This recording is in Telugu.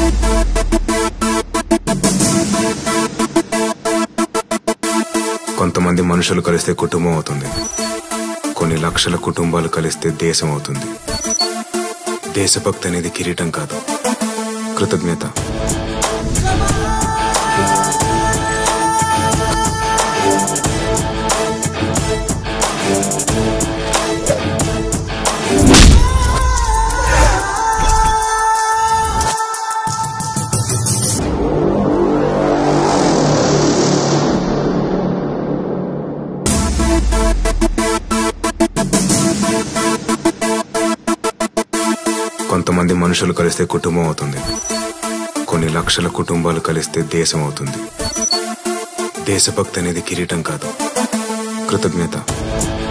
కొంతమంది మనుషులు కలిస్తే కుటుంబం అవుతుంది కొన్ని లక్షల కుటుంబాలు కలిస్తే దేశం అవుతుంది దేశభక్తి అనేది కిరీటం కాదు కృతజ్ఞత కొంతమంది మనుషులు కలిస్తే కుటుంబం అవుతుంది కొన్ని లక్షల కుటుంబాలు కలిస్తే దేశం అవుతుంది దేశభక్తి అనేది కిరీటం కాదు కృతజ్ఞత